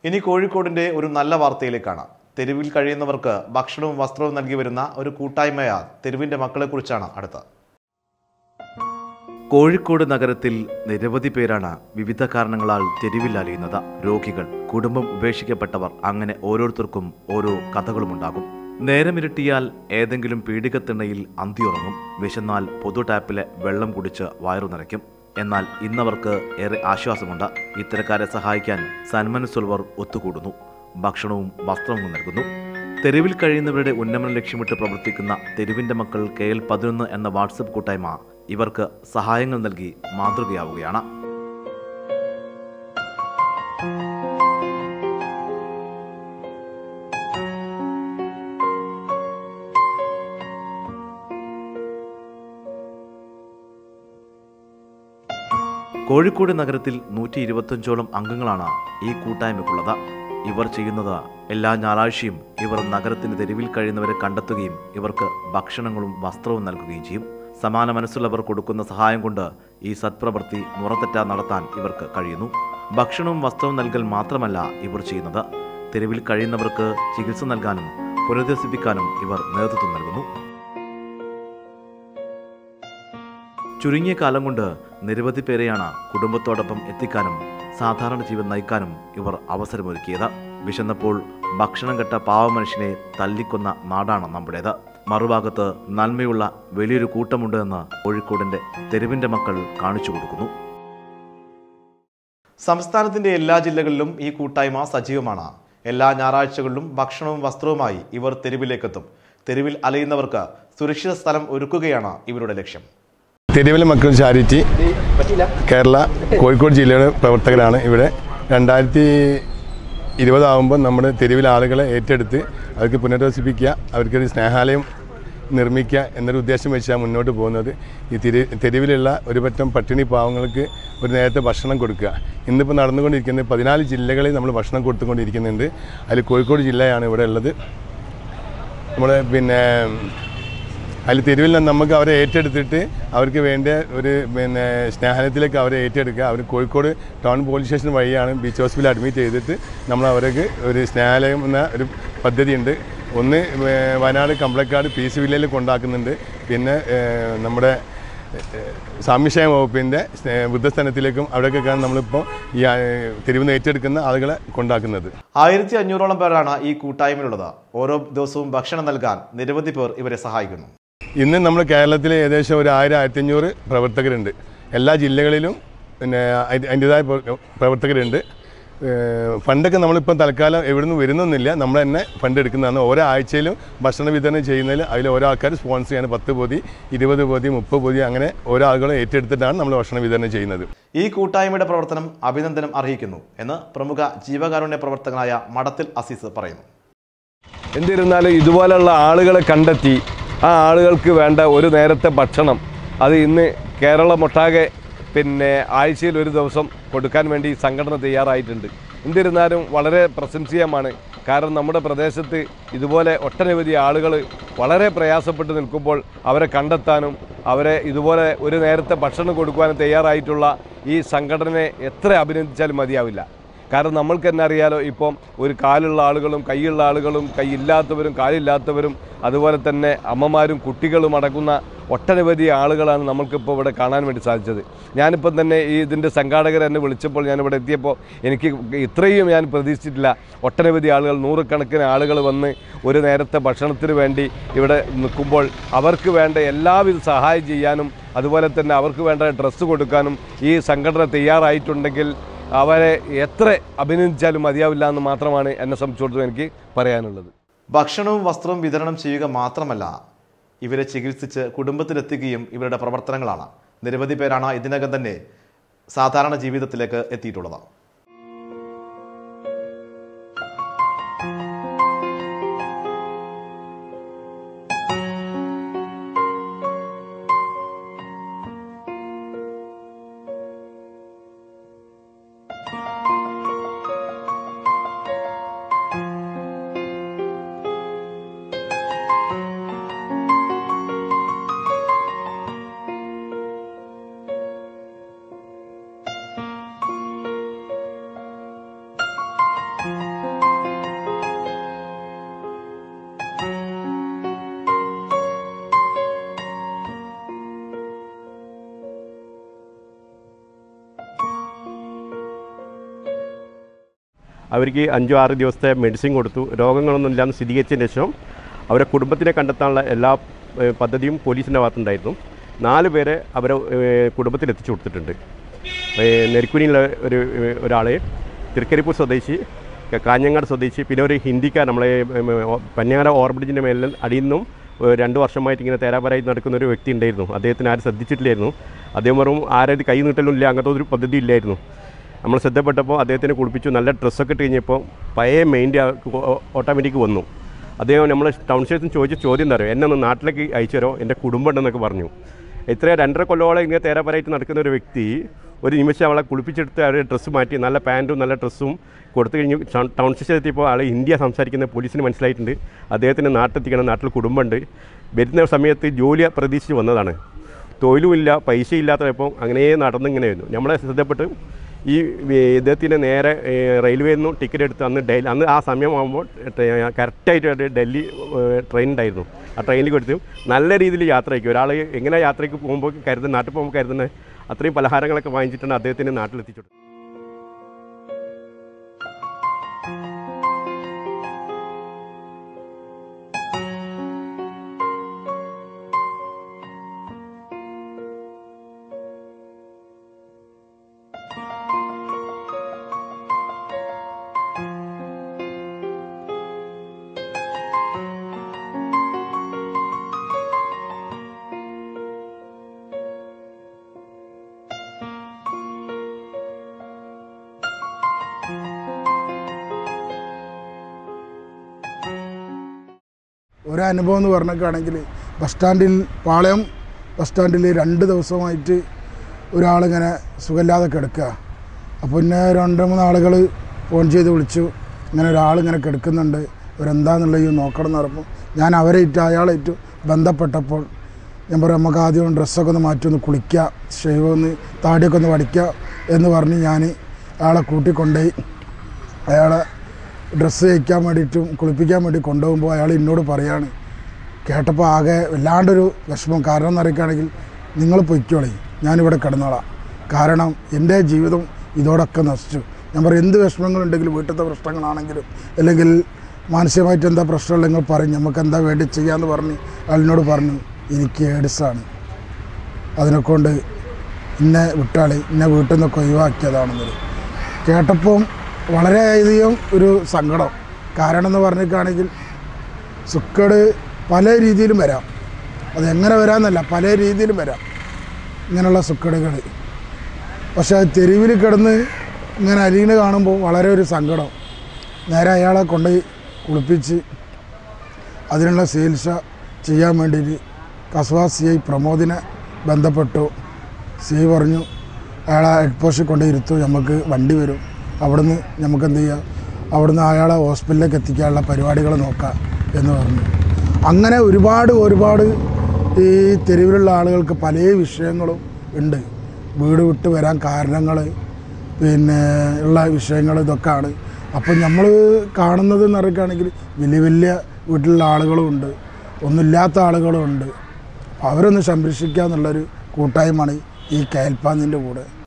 ഇനി കോഴിക്കോടിന്റെ ഒരു നല്ല വാർത്തയിലേക്കാണ് തെരുവിൽ കഴിയുന്നവർക്ക് ഭക്ഷണവും വസ്ത്രവും നൽകി വരുന്ന ഒരു കൂട്ടായ്മയ തെരുവിന്റെ മക്കളെക്കുറിച്ചാണ് അടുത്ത കോഴിക്കോട് നഗരത്തിൽ നിരവധി പേരാണ് വിവിധ കാരണങ്ങളാൽ തെരുവിൽ അലയുന്നത് രോഗികൾ കുടുംബം ഉപേക്ഷിക്കപ്പെട്ടവർ അങ്ങനെ ഓരോരുത്തർക്കും ഓരോ കഥകളുമുണ്ടാകും നേരമിരട്ടിയാൽ ഏതെങ്കിലും പീഡികത്തിണ്ണയിൽ അന്തിയുറങ്ങും വിശന്നാൽ പൊതു ടാപ്പിലെ വെള്ളം കുടിച്ച് വയറു നിറയ്ക്കും എന്നാൽ ഇന്നവർക്ക് ഏറെ ആശ്വാസമുണ്ട് ഇത്തരക്കാരെ സഹായിക്കാൻ സന്മനസ്സുള്ളവർ ഒത്തുകൂടുന്നു ഭക്ഷണവും വസ്ത്രവും നൽകുന്നു തെരുവിൽ കഴിയുന്നവരുടെ ഉന്നമനം ലക്ഷ്യമിട്ട് പ്രവർത്തിക്കുന്ന തെരുവിന്റെ മക്കൾ കെ എൽ പതിനൊന്ന് എന്ന വാട്സപ്പ് കൂട്ടായ്മ ഇവർക്ക് സഹായങ്ങൾ നൽകി മാതൃകയാവുകയാണ് കോഴിക്കോട് നഗരത്തിൽ നൂറ്റി ഇരുപത്തഞ്ചോളം അംഗങ്ങളാണ് ഈ കൂട്ടായ്മയ്ക്കുള്ളത് ഇവർ ചെയ്യുന്നത് എല്ലാ ഞായറാഴ്ചയും ഇവർ നഗരത്തിന്റെ തെരുവിൽ കഴിയുന്നവരെ കണ്ടെത്തുകയും ഇവർക്ക് ഭക്ഷണങ്ങളും വസ്ത്രവും നൽകുകയും ചെയ്യും സമാന മനസ്സുള്ളവർ കൊടുക്കുന്ന സഹായം കൊണ്ട് ഈ സത്പ്രവൃത്തി മുറതെറ്റാ നടത്താൻ ഇവർക്ക് കഴിയുന്നു ഭക്ഷണവും വസ്ത്രവും നൽകൽ മാത്രമല്ല ഇവർ ചെയ്യുന്നത് തെരുവിൽ കഴിയുന്നവർക്ക് ചികിത്സ നൽകാനും പുനരധിവസിപ്പിക്കാനും ഇവർ നേതൃത്വം നൽകുന്നു ചുരുങ്ങിയ കാലം കൊണ്ട് നിരവധി പേരെയാണ് കുടുംബത്തോടൊപ്പം എത്തിക്കാനും സാധാരണ ജീവൻ നയിക്കാനും ഇവർ അവസരമൊരുക്കിയത് വിശന്നപ്പോൾ ഭക്ഷണം കെട്ട പാവ മനുഷ്യനെ തല്ലിക്കൊന്ന നാടാണ് നമ്മുടേത് മറുഭാഗത്ത് നന്മയുള്ള വലിയൊരു കൂട്ടമുണ്ട് എന്ന് കോഴിക്കോടിന്റെ തെരുവിന്റെ മക്കൾ കാണിച്ചു കൊടുക്കുന്നു സംസ്ഥാനത്തിന്റെ എല്ലാ ജില്ലകളിലും ഈ കൂട്ടായ്മ സജീവമാണ് എല്ലാ ഞായറാഴ്ചകളിലും ഭക്ഷണവും വസ്ത്രവുമായി ഇവർ തെരുവിലേക്കെത്തും തെരുവിൽ അലയുന്നവർക്ക് സുരക്ഷിത സ്ഥലം ഒരുക്കുകയാണ് ഇവരുടെ ലക്ഷ്യം തെരുവിലെ മക്കൾ ചാരിറ്റി കേരള കോഴിക്കോട് ജില്ലയുടെ പ്രവർത്തകരാണ് ഇവിടെ രണ്ടായിരത്തി ഇരുപതാകുമ്പോൾ നമ്മുടെ തെരുവിലെ ആളുകളെ ഏറ്റെടുത്ത് അവർക്ക് പുനരധിവസിപ്പിക്കുക അവർക്കൊരു സ്നേഹാലയം നിർമ്മിക്കുക എന്നൊരു ഉദ്ദേശം വെച്ചാണ് മുന്നോട്ട് പോകുന്നത് ഈ തെരു തെരുവിലുള്ള ഒരു പറ്റം പട്ടിണി പാവങ്ങൾക്ക് ഒരു നേരത്തെ ഭക്ഷണം കൊടുക്കുക ഇന്നിപ്പോൾ നടന്നുകൊണ്ടിരിക്കുന്നത് പതിനാല് ജില്ലകളിൽ നമ്മൾ ഭക്ഷണം കൊടുത്തുകൊണ്ടിരിക്കുന്നുണ്ട് അതിൽ കോഴിക്കോട് ജില്ലയാണ് ഇവിടെ ഉള്ളത് നമ്മൾ പിന്നെ അതിൽ തെരുവിൽ നിന്ന് നമുക്ക് അവരെ ഏറ്റെടുത്തിട്ട് അവർക്ക് വേണ്ട ഒരു പിന്നെ സ്നേഹനത്തിലേക്ക് അവരെ ഏറ്റെടുക്കുക അവർ കോഴിക്കോട് ടൗൺ പോലീസ് സ്റ്റേഷൻ വഴിയാണ് ബീച്ച് ഹോസ്പിറ്റലിൽ അഡ്മിറ്റ് ചെയ്തിട്ട് നമ്മൾ അവർക്ക് ഒരു സ്നേഹാലയം എന്ന ഒരു പദ്ധതിയുണ്ട് ഒന്ന് ഏർ വയനാട് കമ്പളക്കാട് പി സി വില്ലയിൽ കൊണ്ടാക്കുന്നുണ്ട് പിന്നെ ഏർ നമ്മുടെ ഏർ സാമ്യക്ഷേമ വകുപ്പിൻ്റെ സ്നേ- വൃദ്ധസ്ഥാനത്തിലേക്കും അവിടേക്കൊക്കെയാണ് നമ്മളിപ്പോൾ ഈ ആ, തെരുവിൽ നിന്ന് ഏറ്റെടുക്കുന്ന ആളുകളെ കൊണ്ടാക്കുന്നത് ആയിരത്തി അഞ്ഞൂറോളം പേരാണ് ഈ കൂട്ടായ്മയിലുള്ളത് ഓരോ ദിവസവും ഭക്ഷണം നൽകാൻ നിരവധി പേർ ഇവരെ സഹായിക്കുന്നു ഇന്ന് നമ്മൾ കേരളത്തിൽ ഏകദേശം ഒരു ആയിരം ആയിരത്തി അഞ്ഞൂറ് പ്രവർത്തകരുണ്ട് എല്ലാ ജില്ലകളിലും പിന്നെ അതി- അതിൻ്റെതായ പ്ര- പ്രവർത്തകരുണ്ട് ഏഹ് ഫണ്ടൊക്കെ നമ്മളിപ്പം തൽക്കാലം എവിടെ നിന്ന് വരുന്നൊന്നുമില്ല നമ്മൾ തന്നെ ഫണ്ട് എടുക്കുന്നതാണ് ഓരോ ആഴ്ചയിലും ഭക്ഷണ വിതരണം ചെയ്യുന്നതിൽ അതിൽ ഓരോ ആൾക്കാർ സ്പോൺസർ ചെയ്യാൻ പത്ത് പൊതി ഇരുപത് പൊതി മുപ്പത് പൊതി അങ്ങനെ ഓരോ ആളുകളും ഏറ്റെടുത്തിട്ടാണ് നമ്മൾ ഭക്ഷണ വിതരണം ചെയ്യുന്നത് ഈ കൂട്ടായ്മയുടെ പ്രവർത്തനം അഭിനന്ദനം അർഹിക്കുന്നു എന്ന് പ്രമുഖ ജീവകാരുണ്യ പ്രവർത്തകനായ മടത്തിൽ അസീസ് പറയുന്നു എന്നിരുന്നാലും ഇതുപോലുള്ള ആളുകളെ കണ്ടെത്തി ആ ആളുകൾക്ക് വേണ്ട ഒരു നേരത്തെ ഭക്ഷണം അത് ഇന്ന് കേരളമൊട്ടാകെ പിന്നെ ആഴ്ചയിൽ ഒരു ദിവസം കൊടുക്കാൻ വേണ്ടി സംഘടന തയ്യാറായിട്ടുണ്ട് എന്നിരുന്നാലും വളരെ പ്രശംസീയമാണ് കാരണം നമ്മുടെ പ്രദേശത്ത് ഇതുപോലെ ഒട്ടനവധി ആളുകൾ വളരെ പ്രയാസപ്പെട്ട് നിൽക്കുമ്പോൾ അവരെ കണ്ടെത്താനും അവരെ ഇതുപോലെ ഒരു നേരത്തെ ഭക്ഷണം കൊടുക്കുവാനും തയ്യാറായിട്ടുള്ള ഈ സംഘടനയെ എത്ര അഭിനന്ദിച്ചാലും മതിയാവില്ല കാരണം നമ്മൾക്ക് തന്നെ അറിയാലോ ഇപ്പം ഒരു കാലുള്ള ആളുകളും കൈയുള്ള ആളുകളും കൈയില്ലാത്തവരും കാലില്ലാത്തവരും അതുപോലെ തന്നെ അമ്മമാരും കുട്ടികളും അടങ്ങുന്ന ഒട്ടനവധി ആളുകളാണ് നമ്മൾക്കിപ്പോൾ ഇവിടെ കാണാൻ വേണ്ടി സാധിച്ചത് ഞാനിപ്പം തന്നെ ഈ ഇതിൻ്റെ സംഘാടകർ എന്നെ വിളിച്ചപ്പോൾ ഞാനിവിടെ എത്തിയപ്പോൾ എനിക്ക് ഇത്രയും ഞാൻ പ്രതീക്ഷിച്ചിട്ടില്ല ഒട്ടനവധി ആളുകൾ നൂറുകണക്കിന് ആളുകൾ വന്ന് ഒരു നേരത്തെ ഭക്ഷണത്തിന് വേണ്ടി ഇവിടെ നിൽക്കുമ്പോൾ അവർക്ക് വേണ്ട എല്ലാവിധ സഹായം ചെയ്യാനും അതുപോലെ തന്നെ അവർക്ക് വേണ്ട ഡ്രസ്സ് കൊടുക്കാനും ഈ സംഘടന തയ്യാറായിട്ടുണ്ടെങ്കിൽ അവരെ എത്ര അഭിനന്ദിച്ചാലും മതിയാവില്ല എന്ന് മാത്രമാണ് എന്നെ സംബന്ധിച്ചിടത്തോളം എനിക്ക് പറയാനുള്ളത് ഭക്ഷണവും വസ്ത്രവും വിതരണം ചെയ്യുക മാത്രമല്ല ഇവരെ ചികിത്സിച്ച് കുടുംബത്തിലെത്തിക്കുകയും ഇവരുടെ പ്രവർത്തനങ്ങളാണ് നിരവധി പേരാണ് ഇതിനകം തന്നെ സാധാരണ ജീവിതത്തിലേക്ക് എത്തിയിട്ടുള്ളത് അവർക്ക് അഞ്ചോ ആറ് ദിവസത്തെ മെഡിസിൻ കൊടുത്തു രോഗങ്ങളൊന്നും ഇല്ലാന്ന് സ്ഥിരീകരിച്ചതിന് ശേഷം അവരെ കുടുംബത്തിനെ കണ്ടെത്താനുള്ള എല്ലാ ഏഹ്, പദ്ധതിയും പോലീസിൻ്റെ ഭാഗത്തുണ്ടായിരുന്നു നാല് പേരെ അവരെ ഏഹ്, കുടുംബത്തിൽ എത്തിച്ചു കൊടുത്തിട്ടുണ്ട് ഏഹ്, നെരിക്കുനിയിലെ ഒരു ഏഹ്, ഒരാളെ തൃക്കരിപ്പൂർ സ്വദേശി ക- കാഞ്ഞങ്ങാട് സ്വദേശി പിന്നെ ഒരു ഹിന്ദിക്കാർ നമ്മളെ ഉം, ഉം, പന്യാര ഓവർബ്രിഡ്ജിൻ്റെ മേലിൽ അടിയിൽ നിന്നും ഏഹ്, രണ്ട് വർഷമായിട്ട് ഇങ്ങനെ തേരാപരായി നടക്കുന്ന ഒരു വ്യക്തി ഉണ്ടായിരുന്നു അദ്ദേഹത്തിന് ആരും ശ്രദ്ധിച്ചിട്ടില്ലായിരുന്നു അദ്ദേഹം വെറും ആരും കൈ നീട്ടലും ഇല്ല അങ്ങനത്തെ ഒരു പദ്ധതി ഇല്ലായിരുന്നു നമ്മൾ ശ്രദ്ധപ്പെട്ടപ്പോൾ അദ്ദേഹത്തിനെ കുളിപ്പിച്ചു നല്ല ഡ്രസ്സൊക്കെ ഇട്ട് കഴിഞ്ഞപ്പോൾ പഴയ മെയിൻ്റെ ഓട്ടോമാറ്റിക് വന്നു അദ്ദേഹം നമ്മൾ ടൗൺഷിപ്പിൽ ചോദിച്ച ചോദ്യം തരും എന്നെ ഒന്ന് നാട്ടിലേക്ക് അയച്ചു തരോ എൻ്റെ കുടുംബം ഉണ്ടെന്നൊക്കെ പറഞ്ഞു ഇത്ര രണ്ടര കൊല്ലോളം ഇങ്ങനെ തേരാപരായിട്ട് നടക്കുന്ന ഒരു വ്യക്തി ഒരു നിമിഷം അവളെ കുളിപ്പിച്ചെടുത്ത് അവരുടെ ഡ്രസ്സ് മാറ്റി നല്ല പാൻറ്റും നല്ല ഡ്രസ്സും കൊടുത്തു കഴിഞ്ഞ് ടൗൺഷിപ്പിൽ എത്തിയപ്പോൾ ആൾ ഹിന്ദിയ സംസാരിക്കുന്ന പോലീസിന് മനസ്സിലായിട്ടുണ്ട് അദ്ദേഹത്തിന് നാട്ടിലെത്തിക്കണം നാട്ടിൽ കുടുംബമുണ്ട് വരുന്ന സമയത്ത് ജോലി പ്രതീക്ഷിച്ച് വന്നതാണ് തൊഴിലുമില്ല പൈസ ഇല്ലാത്തപ്പോൾ അങ്ങനെ നടന്നിങ്ങനെ വരുന്നു നമ്മളെ ശ്രദ്ധപ്പെട്ട് ഈ വി- ഇദ്ദേഹത്തിന് നേരെ റെയിൽവേയിൽ നിന്നും ടിക്കറ്റ് എടുത്ത് അന്ന് ഡൽഹി അന്ന് ആ സമയമാകുമ്പോൾ കറക്റ്റായിട്ട് ഒരു ഡൽഹി ട്രെയിൻ ഉണ്ടായിരുന്നു ആ ട്രെയിനിൽ കൊടുത്തു നല്ല രീതിയിൽ യാത്ര അയക്കും ഒരാൾ എങ്ങനെ യാത്രയ്ക്ക് പോകുമ്പോൾ കരുതുന്ന നാട്ടിൽ പോകുമ്പോൾ കരുതുന്നത് അത്രയും പലഹാരങ്ങളൊക്കെ വാങ്ങിച്ചിട്ടാണ് അദ്ദേഹത്തിന് നാട്ടിലെത്തിച്ചു കൊടുത്തത്. ഒരനുഭവം എന്ന് പറഞ്ഞൊക്കെയാണെങ്കിൽ ബസ് സ്റ്റാൻഡിൽ പാളയം ബസ് സ്റ്റാൻഡിൽ രണ്ട് ദിവസമായിട്ട് ഒരാളിങ്ങനെ സുഖമില്ലാതെ കിടക്കുക അപ്പോൾ പിന്നെ രണ്ട് മൂന്ന് ആളുകൾ ഫോൺ ചെയ്ത് വിളിച്ചു ഇങ്ങനെ ഒരാളിങ്ങനെ കിടക്കുന്നുണ്ട് ഇവരെന്താന്നുള്ളത് ഈ നോക്കണം എന്ന് പറഞ്ഞപ്പോൾ ഞാൻ അവരായിട്ട് അയാളായിട്ട് ബന്ധപ്പെട്ടപ്പോൾ ഞാൻ പറയും നമുക്ക് ആദ്യം ഡ്രസ്സൊക്കെ ഒന്ന് മാറ്റി ഒന്ന് കുളിക്കുക ഷേവ് ഒന്ന് താടിയൊക്കെ ഒന്ന് വടിക്കുക എന്ന് പറഞ്ഞ് ഞാൻ അയാളെ കൂട്ടിക്കൊണ്ടുപോയി അയാളെ ഡ്രസ്സ് തയ്ക്കാൻ വേണ്ടിയിട്ടും കുളിപ്പിക്കാൻ വേണ്ടി കൊണ്ടുപോകുമ്പോൾ അയാൾ എന്നോട് പറയാണ് കേട്ടപ്പോൾ ആകെ വല്ലാണ്ടൊരു വിഷമം കാരണം എന്ന് അറിയിക്കുകയാണെങ്കിൽ നിങ്ങൾ പൊയ്ക്കോളി ഞാനിവിടെ കിടന്നോളാം കാരണം എൻ്റെ ജീവിതം ഇതോടൊക്കെ നശിച്ചു ഞാൻ പറയും എന്ത് വിഷമങ്ങളുണ്ടെങ്കിലും വീട്ടിലത്തെ പ്രശ്നങ്ങളാണെങ്കിലും അല്ലെങ്കിൽ മാനസികമായിട്ട് എന്താ പ്രശ്നമുള്ള നിങ്ങൾ പറയും നമുക്ക് എന്താ വേണ്ടി ചെയ്യാമെന്ന് പറഞ്ഞ് അയാളിനോട് പറഞ്ഞു എനിക്ക് ഏഡ്സാണ് അതിനെക്കൊണ്ട് ഇന്നെ വിട്ടാളി ഇന്നെ വീട്ടിൽ നിന്നൊക്കെ ഒഴിവാക്കിയതാണെന്നത് കേട്ടപ്പം വളരെയധികം ഒരു സങ്കടം കാരണം എന്ന് പറഞ്ഞിട്ടാണെങ്കിൽ സുക്കേട് പല രീതിയിലും വരാം അത് എങ്ങനെ വരാമെന്നല്ല പല രീതിയിലും വരാം ഇങ്ങനെയുള്ള സുക്കേടുകൾ പക്ഷേ അത് തെരുവിൽ കിടന്ന് ഇങ്ങനെ അരികിന് കാണുമ്പോൾ വളരെ ഒരു സങ്കടം നേരെ അയാളെ കൊണ്ടുപോയി കുളിപ്പിച്ച് അതിനുള്ള ചികിത്സ ചെയ്യാൻ വേണ്ടിയിട്ട് കസ്വാ സി ഐ പ്രമോദിനെ ബന്ധപ്പെട്ടു സി ഐ പറഞ്ഞു അയാളെ ഹെഡ് പോസ്റ്റിൽ കൊണ്ട് ഇരുത്തു നമുക്ക് വണ്ടി വരും അവിടുന്ന് നമുക്ക് എന്ത് ചെയ്യാം അവിടുന്ന് അയാളെ ഹോസ്പിറ്റലിലേക്ക് എത്തിക്കാനുള്ള പരിപാടികൾ നോക്കാം എന്ന് പറഞ്ഞു അങ്ങനെ ഒരുപാട് ഒരുപാട് ഈ തെരുവിലുള്ള ആളുകൾക്ക് പല വിഷയങ്ങളും ഉണ്ട് വീട് വിട്ട് വരാൻ കാരണങ്ങൾ പിന്നെ ഉള്ള വിഷയങ്ങൾ ഇതൊക്കെയാണ് അപ്പം നമ്മൾ കാണുന്നത് എന്ന് പറയുകയാണെങ്കിൽ വലിയ വലിയ വീട്ടിലുള്ള ആളുകളും ഉണ്ട് ഒന്നുമില്ലാത്ത ആളുകളും ഉണ്ട് അപ്പോൾ അവരൊന്ന് സംരക്ഷിക്കുക എന്നുള്ളൊരു കൂട്ടായ്മയാണ് ഈ കയൽപ്പാന്നിൻ്റെ കൂടെ